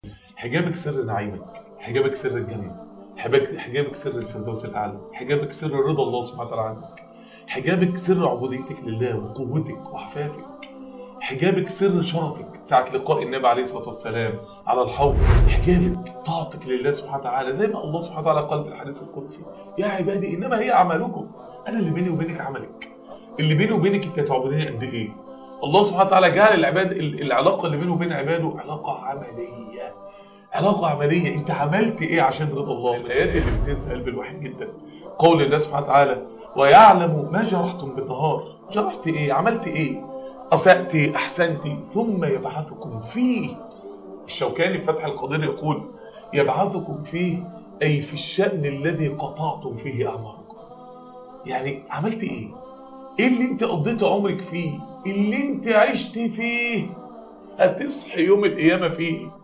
حجابك سر نعيمك حجابك سر الجنة حجابك حجابك سر الفردوس الأعلى حجابك سر رضا الله سبحانه وتعالى عنك حجابك سر عبوديتك لله وقوتك وعفافك حجابك سر شرفك ساعة لقاء النبي عليه الصلاة والسلام على الحوض حجابك طاعتك لله سبحانه وتعالى زي ما الله سبحانه وتعالى قال في الحديث القدسي يا عبادي إنما هي أعمالكم أنا اللي بيني وبينك عملك اللي بيني وبينك انت تعبديني قد إيه الله سبحانه وتعالى جعل العباد العلاقة اللي بينه وبين عباده علاقة عملية علاقة عملية انت عملت ايه عشان رضا الله الايات اللي بتهز قلب الواحد جدا قول الله سبحانه وتعالى ويعلم ما جرحتم بالنهار جرحت ايه عملت ايه اسأت احسنت ثم يبعثكم فيه الشوكاني في فتح القدير يقول يبعثكم فيه اي في الشأن الذي قطعتم فيه اعماركم يعني عملت ايه ايه اللي انت قضيت عمرك فيه اللي انت عشت فيه هتصحي يوم القيامة فيه